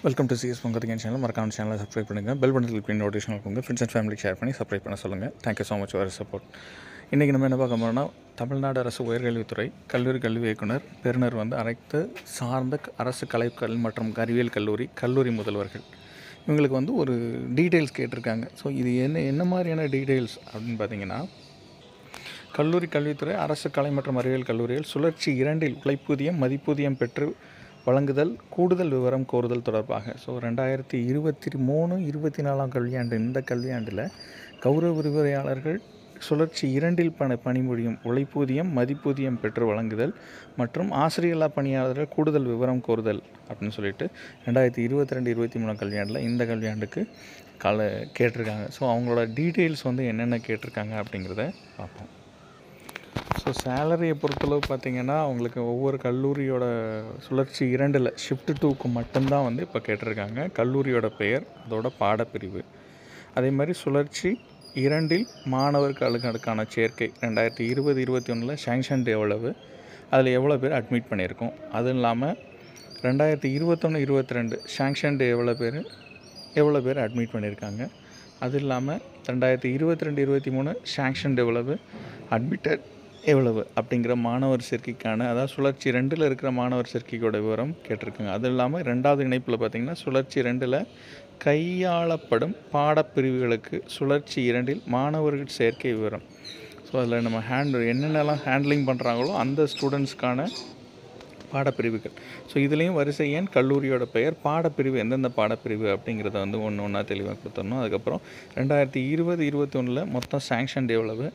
welcome to C S பொங்கத்திகன் channel மறக்காம சேனலை சப்ஸ்கிரைப் பண்ணுங்கள் பெல் பட்டன் கிளிக் பண்ணி நோட்டிஃபிகேஷன் கொடுங்க ஃப்ரெண்ட்ஸ் அண்ட் ஃபேமிலி ஷேர் பண்ணி சப்ஸ்கிரைப் பண்ண சொல்லுங்கள் thank you so much for support இன்றைக்கி நம்ம என்ன பார்க்க போகிறோம்னா தமிழ்நாடு அரசு உயர்கல்வித்துறை கல்லூரி கல்வி இயக்குனர் பெறுநர் வந்து அனைத்து சார்ந்த க- அரசு கலைக்கல் மற்றும் அறிவியல் கல்லூரி கல்லூரி முதல்வர்கள் இவங்களுக்கு வந்து ஒரு டீட்டெயில்ஸ் கேட்டிருக்காங்க ஸோ இது என்ன என்ன மாதிரியான டீட்டெயில்ஸ் அப்படின்னு பார்த்தீங்கன்னா கல்லூரி கல்வித்துறை அரசு கலை மற்றும் அறிவியல் கல்லூரியில் சுழற்சி இரண்டில் உழைப்பூதியம் மதிப்பூதியம் பெற்று வழங்குதல் கூடுதல் விவரம் கோருதல் தொடர்பாக ஸோ ரெண்டாயிரத்தி இருபத்தி மூணு இருபத்தி நாலாம் கல்வியாண்டு இந்த கல்வியாண்டில் கௌரவ விரிவுரையாளர்கள் சுழற்சி இரண்டில் பண பணிபுரியும் உழைப்பூதியம் மதிப்பூதியம் பெற்று வழங்குதல் மற்றும் ஆசிரியர்களா பணியாளர்கள் கூடுதல் விவரம் கோருதல் அப்படின்னு சொல்லிட்டு ரெண்டாயிரத்தி இருபத்தி ரெண்டு இருபத்தி மூணு கல்வியாண்டில் இந்த கல்வியாண்டுக்கு கல கேட்டிருக்காங்க ஸோ அவங்களோட டீட்டெயில்ஸ் வந்து என்னென்ன கேட்டிருக்காங்க அப்படிங்கிறத பார்ப்போம் ஸோ சேலரியை பொறுத்தளவு பார்த்தீங்கன்னா அவங்களுக்கு ஒவ்வொரு கல்லூரியோட சுழற்சி இரண்டில் ஷிஃப்ட் டூக்கு மட்டும்தான் வந்து இப்போ கேட்டிருக்காங்க கல்லூரியோட பெயர் அதோட பாடப்பிரிவு அதே மாதிரி சுழற்சி இரண்டில் மாணவர்களுக்கான சேர்க்கை ரெண்டாயிரத்தி இருபது இருபத்தி ஒன்றில் சேங்ஷன் எவ்வளவு அதில் எவ்வளோ பேர் அட்மிட் பண்ணியிருக்கோம் அதுவும் இல்லாமல் ரெண்டாயிரத்தி இருபத்தொன்று இருபத்தி ரெண்டு சேங்ஷன் எவ்வளோ பேர் எவ்வளோ பேர் அட்மிட் பண்ணியிருக்காங்க அது இல்லாமல் ரெண்டாயிரத்தி இருபத்தி ரெண்டு இருபத்தி மூணு சேங்ஷன் எவ்வளவு அட்மிட்டட் எவ்வளவு அப்படிங்கிற மாணவர் சேர்க்கைக்கான அதாவது சுழற்சி ரெண்டில் இருக்கிற மாணவர் சேர்க்கையோட விவரம் கேட்டிருக்காங்க அது இல்லாமல் ரெண்டாவது இணைப்பில் பார்த்தீங்கன்னா சுழற்சி ரெண்டில் கையாளப்படும் பாடப்பிரிவுகளுக்கு சுழற்சி இரண்டில் மாணவர்கள் சேர்க்கை விவரம் ஸோ அதில் நம்ம ஹேண்ட் என்னென்னலாம் ஹேண்ட்லிங் பண்ணுறாங்களோ அந்த ஸ்டூடெண்ட்ஸ்க்கான பாடப்பிரிவுகள் ஸோ இதுலேயும் வரிசை எண் கல்லூரியோட பெயர் பாடப்பிரிவு எந்தெந்த பாடப்பிரிவு அப்படிங்கிறத வந்து ஒன்று ஒன்றா தெளிவாக கொடுத்துடணும் அதுக்கப்புறம் ரெண்டாயிரத்தி இருபது இருபத்தி ஒன்றில் மொத்தம் சேங்ஷன் எவ்வளவு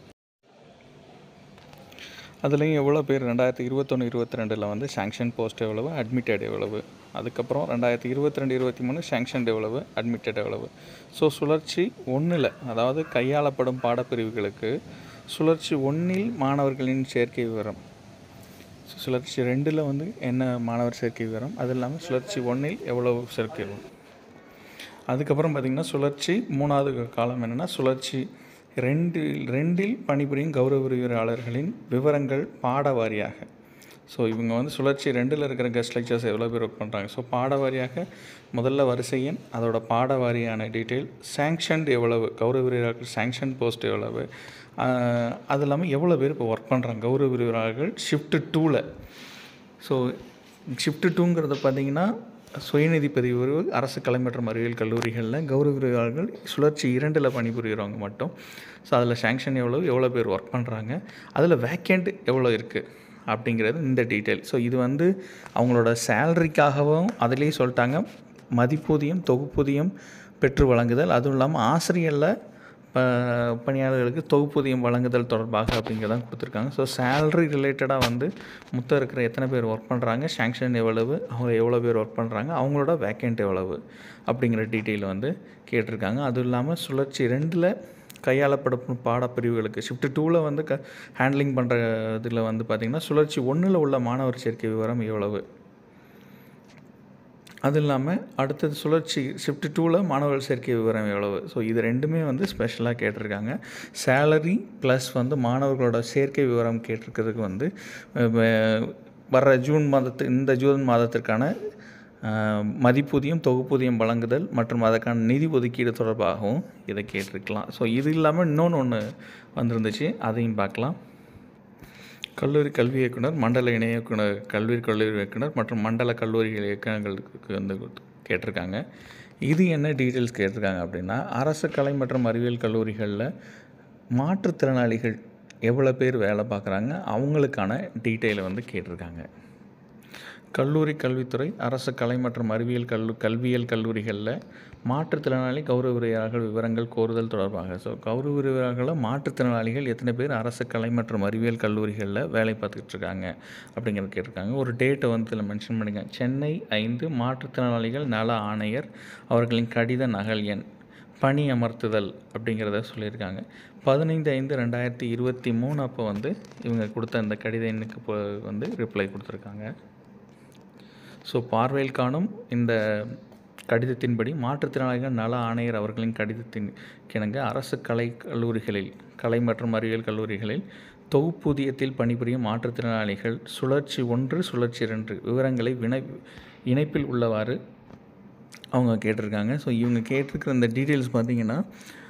அதுலேயும் எவ்வளோ பேர் ரெண்டாயிரத்தி இருபத்தொன்று இருபத்தி ரெண்டில் வந்து சேங்ஷன் போஸ்ட் எவ்வளவு அட்மிட்டட் எவ்வளவு அதுக்கப்புறம் ரெண்டாயிரத்தி இருபத்தி ரெண்டு இருபத்தி மூணு சேங்ஷன் எவ்வளவு அட்மிட்டட் எவ்வளவு ஸோ சுழற்சி ஒன்றில் அதாவது கையாளப்படும் பாடப்பிரிவுகளுக்கு சுழற்சி ஒன்றில் மாணவர்களின் சேர்க்கை விவரம் ஸோ சுழற்சி ரெண்டில் வந்து என்ன மாணவர் சேர்க்கை விவரம் அது இல்லாமல் சுழற்சி ஒன்றில் எவ்வளவு சேர்க்கை விவரம் அதுக்கப்புறம் பார்த்திங்கன்னா சுழற்சி மூணாவது காலம் என்னென்னா சுழற்சி ரெண்டில் ரெண்டில் பணிபுரியும் கௌரவ விரிவுரையாளர்களின் விவரங்கள் பாட வாரியாக ஸோ இவங்க வந்து சுழற்சி ரெண்டில் இருக்கிற கெஸ்ட் லெக்சர்ஸ் எவ்வளோ பேர் ஒர்க் பண்ணுறாங்க ஸோ பாட வாரியாக முதல்ல வரிசை எண் அதோட பாட வாரியான டீட்டெயில் சேங்ஷன்ட் எவ்வளவு கௌரவ விரிவுரையாளர்கள் சேங்ஷன் போஸ்ட் எவ்வளவு ஆஹ் அது இல்லாமல் எவ்வளோ பேர் இப்போ ஒர்க் பண்ணுறாங்க கௌரவ விரிவுரையாளர்கள் ஷிஃப்ட் டூவில் ஸோ ஷிஃப்ட் டூங்கிறத பார்த்தீங்கன்னா சுயநிதி பதிவு அரசு கலை மற்றும் அறிவியல் கல்லூரிகளில் கௌரவ விரிவாளர்கள் சுழற்சி இரண்டில் பணிபுரிகிறவங்க மட்டும் ஸோ அதில் சேங்ஷன் எவ்வளோ எவ்வளோ பேர் ஒர்க் பண்ணுறாங்க அதில் வேக்கண்ட் எவ்வளோ இருக்குது அப்படிங்கிறது இந்த டீட்டெயில் ஸோ இது வந்து அவங்களோட சேலரிக்காகவும் அதிலேயே சொல்லிட்டாங்க மதிப்பூதியம் தொகுப்பூதியம் பெற்று வழங்குதல் அதுவும் இல்லாமல் ஆசிரியரில் ப பணியாளர்களுக்கு தொகுப்பூதியம் வழங்குதல் தொடர்பாக அப்படிங்கிறதான் கொடுத்துருக்காங்க ஸோ சேலரி ரிலேட்டடாக வந்து மொத்தம் இருக்கிற எத்தனை பேர் ஒர்க் பண்ணுறாங்க சேங்ஷன் எவ்வளவு அவங்க எவ்வளோ பேர் ஒர்க் பண்ணுறாங்க அவங்களோட வேக்கண்ட் எவ்வளவு அப்படிங்கிற டீட்டெயில் வந்து கேட்டிருக்காங்க அதுவும் இல்லாமல் சுழற்சி ரெண்டில் கையாளப்படும் பாடப்பிரிவுகளுக்கு ஷிஃப்ட் டூவில் வந்து க ஹேண்ட்லிங் பண்ணுற இதில் வந்து பார்த்திங்கன்னா சுழற்சி ஒன்றில் உள்ள மாணவர் சேர்க்கை விவரம் எவ்வளவு அது இல்லாமல் அடுத்தது சுழற்சி ஷிஃப்ட் டூவில் மாணவர் சேர்க்கை விவரம் எவ்வளவு ஸோ இது ரெண்டுமே வந்து ஸ்பெஷலாக கேட்டிருக்காங்க சேலரி ப்ளஸ் வந்து மாணவர்களோட சேர்க்கை விவரம் கேட்டிருக்கிறதுக்கு வந்து அஹ், வர்ற ஜூன் மாதத்து இந்த ஜூன் மாதத்திற்கான அஹ், மதிப்பூதியம் தொகுப்பூதியம் வழங்குதல் மற்றும் அதற்கான நிதி ஒதுக்கீடு தொடர்பாகவும் இதை கேட்டிருக்கலாம் ஸோ இது இல்லாமல் இன்னொன்று ஒன்று வந்திருந்துச்சு அதையும் பார்க்கலாம் கல்லூரி கல்வி இயக்குனர் மண்டல இணை இயக்குனர் கல்வி கல்லூரி இயக்குனர் மற்றும் மண்டல கல்லூரிகள் இயக்கங்களுக்கு வந்து கேட்டிருக்காங்க இது என்ன டீட்டெயில்ஸ் கேட்டிருக்காங்க அப்படின்னா அரசு கலை மற்றும் அறிவியல் கல்லூரிகளில் மாற்றுத்திறனாளிகள் எவ்வளோ பேர் வேலை பார்க்குறாங்க அவங்களுக்கான டீட்டெயிலை வந்து கேட்டிருக்காங்க கல்லூரி கல்வித்துறை அரசு கலை மற்றும் அறிவியல் கல்லு கல்வியியல் கல்லூரிகளில் மாற்றுத்திறனாளி கௌரவ விரிவுரையாளர்கள் விவரங்கள் கோருதல் தொடர்பாக ஸோ கௌரவ விரிவுரையாளர்களில் மாற்றுத்திறனாளிகள் எத்தனை பேர் அரசு கலை மற்றும் அறிவியல் கல்லூரிகளில் வேலை பார்த்துக்கிட்டு இருக்காங்க அப்படிங்கிறது கேட்டிருக்காங்க ஒரு டேட்டை வந்து இதில் மென்ஷன் பண்ணிங்க சென்னை ஐந்து மாற்றுத்திறனாளிகள் நல ஆணையர் அவர்களின் கடித நகல் எண் பணி அமர்த்துதல் அப்படிங்கிறத சொல்லியிருக்காங்க பதினைந்து ஐந்து ரெண்டாயிரத்தி இருபத்தி மூணு அப்போ வந்து இவங்க கொடுத்த அந்த கடித எண்ணுக்கு இப்போ வந்து ரிப்ளை கொடுத்துருக்காங்க ஸோ பார்வையில் காணும் இந்த கடிதத்தின்படி மாற்றுத்திறனாளிகள் நல ஆணையர் அவர்களின் கடிதத்தின் கிணங்க அரசு கலை கல்லூரிகளில் கலை மற்றும் அறிவியல் கல்லூரிகளில் தொகுப்பூதியத்தில் பணிபுரியும் மாற்றுத்திறனாளிகள் சுழற்சி ஒன்று சுழற்சி இரண்டு விவரங்களை வினை இணைப்பில் உள்ளவாறு அவங்க கேட்டிருக்காங்க ஸோ இவங்க கேட்டிருக்கிற இந்த டீட்டெயில்ஸ் பார்த்தீங்கன்னா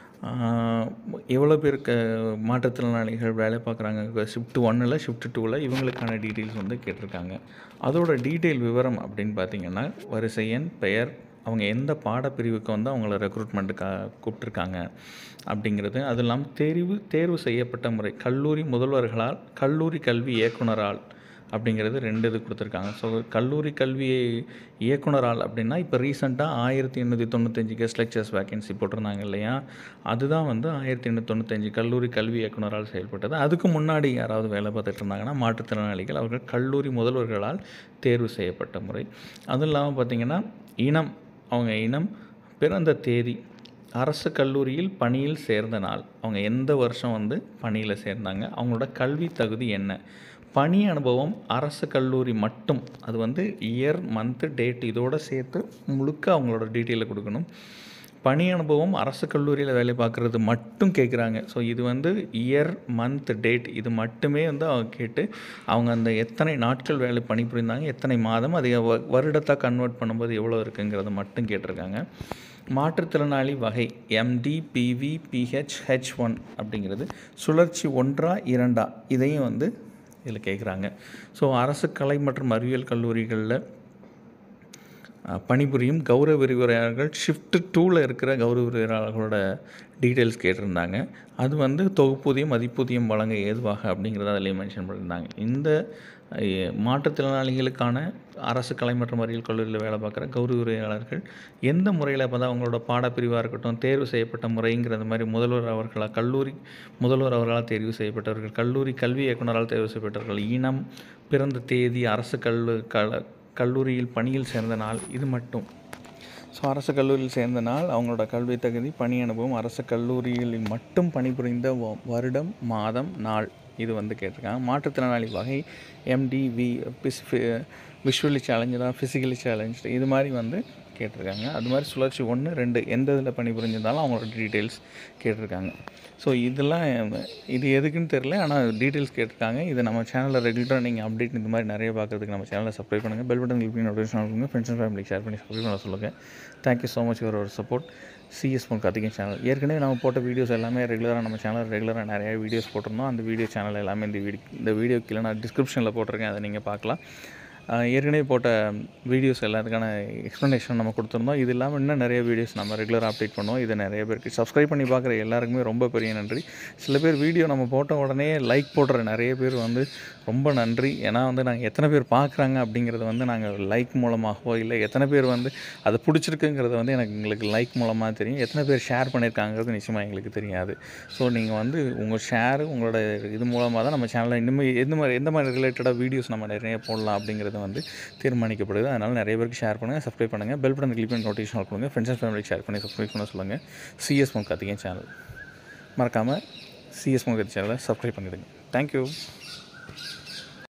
எவ்வளோ பேர் க மாற்றுத்திறனாளிகள் வேலை பார்க்குறாங்க ஷிஃப்ட் ஒன்னில் ஷிஃப்ட் டூவில் இவங்களுக்கான டீட்டெயில்ஸ் வந்து கேட்டிருக்காங்க அதோட டீட்டெயில் விவரம் அப்படின்னு பார்த்தீங்கன்னா வரிசை எண் பெயர் அவங்க எந்த பாடப்பிரிவுக்கு வந்து அவங்கள ரெக்ரூட்மெண்ட்டுக்காக கூப்பிட்ருக்காங்க அப்படிங்கிறது அது இல்லாமல் தெரிவு தேர்வு செய்யப்பட்ட முறை கல்லூரி முதல்வர்களால் கல்லூரி கல்வி இயக்குனரால் அப்படிங்கிறது ரெண்டு இது கொடுத்துருக்காங்க ஸோ கல்லூரி கல்வி இயக்குனரால் அப்படின்னா இப்போ ரீசெண்டாக ஆயிரத்தி எண்ணூற்றி தொண்ணூத்தஞ்சு கெஸ்ட் லெக்சர்ஸ் வேகன்சி போட்டிருந்தாங்க இல்லையா அதுதான் வந்து ஆயிரத்தி எண்ணூற்றி தொண்ணூத்தஞ்சு கல்லூரி கல்வி இயக்குனரால் செயல்பட்டது அதுக்கு முன்னாடி யாராவது வேலை பார்த்துட்டு இருந்தாங்கன்னா மாற்றுத்திறனாளிகள் அவர்கள் கல்லூரி முதல்வர்களால் தேர்வு செய்யப்பட்ட முறை அதுவும் இல்லாமல் பார்த்திங்கன்னா இனம் அவங்க இனம் பிறந்த தேதி அரசு கல்லூரியில் பணியில் சேர்ந்த நாள் அவங்க எந்த வருஷம் வந்து பணியில் சேர்ந்தாங்க அவங்களோட கல்வி தகுதி என்ன பணி அனுபவம் அரசு கல்லூரி மட்டும் அது வந்து இயர் மந்த்து டேட் இதோடு சேர்த்து முழுக்க அவங்களோட டீட்டெயிலை கொடுக்கணும் பணி அனுபவம் அரசு கல்லூரியில் வேலை பார்க்குறது மட்டும் கேட்குறாங்க ஸோ இது வந்து இயர் மந்த் டேட் இது மட்டுமே வந்து அவங்க கேட்டு அவங்க அந்த எத்தனை நாட்கள் வேலை பணிபுரிந்தாங்க எத்தனை மாதம் அதை வ- வருடத்தாக கன்வெர்ட் பண்ணும்போது எவ்வளோ இருக்குங்கிறத மட்டும் கேட்டிருக்காங்க மாற்றுத்திறனாளி வகை M D P V P H H one அப்படிங்கிறது சுழற்சி ஒன்றா இரண்டா இதையும் வந்து இதில் கேட்குறாங்க ஸோ அரசு கலை மற்றும் அறிவியல் கல்லூரிகளில் அஹ், பணிபுரியும் கௌரவ விரிவுரையாளர்கள் ஷிஃப்ட் டூவில் இருக்கிற கௌரவ விரிவுரையாளர்களோட டீட்டெயில்ஸ் கேட்டிருந்தாங்க அது வந்து தொகுப்பூதியம் மதிப்பூதியம் வழங்க ஏதுவாக அப்படிங்கிறத அதிலே மென்ஷன் பண்ணியிருந்தாங்க இந்த அஹ், மாற்றுத்திறனாளிகளுக்கான அரசு கலை மற்றும் அறிவியல் கல்லூரியில் வேலை பார்க்குற கௌரவ விரிவுரையாளர்கள் எந்த முறையில் இப்போ தான் அவங்களோட பாடப்பிரிவாக இருக்கட்டும் தேர்வு செய்யப்பட்ட முறைங்கிறது மாதிரி முதல்வர் அவர்களால் கல்லூரி முதல்வர் அவர்களால் தேர்வு செய்யப்பட்டவர்கள் கல்லூரி கல்வி இயக்குனரால் தேர்வு செய்யப்பட்டவர்கள் இனம் பிறந்த தேதி அரசு கல்லு கல கல்லூரியில் பணியில் சேர்ந்த நாள் இது மட்டும் ஸோ அரசு கல்லூரியில் சேர்ந்த நாள் அவங்களோட கல்வி தகுதி பணி அனுபவம் அரசு கல்லூரிகளில் மட்டும் பணிபுரிந்த வ- வருடம் மாதம் நாள் இது வந்து கேட்டிருக்காங்க மாற்றுத்திறனாளி வகை எம்டிவி விஷுவலி சேலஞ்சா ஃபிசிக்கலி சேலஞ்சு இது மாதிரி வந்து கேட்டிருக்காங்க அது மாதிரி சுழற்சி ஒன்று ரெண்டு எந்த இதில் பணிபுரிஞ்சிருந்தாலும் அவங்களோட டீட்டெயில்ஸ் கேட்டிருக்காங்க ஸோ இதெல்லாம் இது எதுக்குன்னு தெரில ஆனால் டீட்டெயில்ஸ் கேட்டிருக்காங்க இது நம்ம சேனலில் ரெகுலராக நீங்கள் அப்டேட் இந்த மாதிரி நிறைய பார்க்கறதுக்கு நம்ம சேனலை சப்ஸ்கிரைப் பண்ணுங்கள் பெல் பட்டன் கிளிக் பண்ணி நோட்டிஃபிகேஷன் கொடுங்க ஃப்ரெண்ட்ஸ் அண்ட் ஃபேமிலிக்கு ஷேர் பண்ணி சப்ஸ்கிரைப் பண்ண சொல்லுங்கள் thank you so much your support C S Pon Karthikeyan channel ஏற்கனவே நம்ம போட்ட வீடியோஸ் எல்லாமே ரெகுலராக நம்ம சேனல் ரெகுலராக நிறைய வீடியோஸ் போட்டிருந்தோம் அந்த வீடியோ சேனல் எல்லாமே இந்த வீடியோ இந்த வீடியோ கீழே நான் டிஸ்கிரிப்ஷனில் போட்டிருக்கேன் அதை நீங்கள் பார்க்கலாம் ஆஹ் ஏற்கனவே போட்ட வீடியோஸ் எல்லாத்துக்கான எக்ஸ்ப்ளனேஷன் நம்ம கொடுத்துருந்தோம் இது இல்லாமல் இன்னும் நிறைய வீடியோஸ் நம்ம ரெகுலராக அப்டேட் பண்ணுவோம் இது நிறைய பேருக்கு சப்ஸ்கிரைப் பண்ணி பார்க்குற எல்லாருக்குமே ரொம்ப பெரிய நன்றி சில பேர் வீடியோ நம்ம போட்ட உடனே லைக் போடுற நிறைய பேர் வந்து ரொம்ப நன்றி ஏன்னா வந்து நாங்கள் எத்தனை பேர் பார்க்குறாங்க அப்படிங்கிறத வந்து நாங்கள் லைக் மூலமாகவோ இல்லை எத்தனை பேர் வந்து அது பிடிச்சிருக்குங்கிறது வந்து எனக்கு எங்களுக்கு லைக் மூலமாக தெரியும் எத்தனை பேர் ஷேர் பண்ணியிருக்காங்கிறது நிச்சயமாக எங்களுக்கு தெரியாது ஸோ நீங்கள் வந்து உங்கள் ஷேர் உங்களோட இது மூலமாக தான் நம்ம சேனலில் இன்னுமே எந்த மாதிரி எந்த மாதிரி ரிலேட்டடாக வீடியோஸ் நம்ம நிறைய போடலாம் அப்படிங்கிறது வந்து தீர்மானிக்கப்படுது அதனால் நிறைய பேருக்கு ஷேர் பண்ணுங்கள் சப்ஸ்கிரைப் பண்ணுங்கள் பெல் பட்டன் கிளிக் பண்ணி நோட்டிஃபிகேஷன் கொடுங்க ஃப்ரெண்ட்ஸ் அண்ட் ஃபேமிலிக்கு ஷேர் பண்ணி சப்ஸ்கிரைப் பண்ண சொல்லுங்கள் சிஎஸ் மோன் கார்த்திகேயன் சேனல் மறக்காமல் சிஎஸ் மோன் சேனலை சப்ஸ்கிரைப் பண்ணிவிடுங்க தேங்க்யூ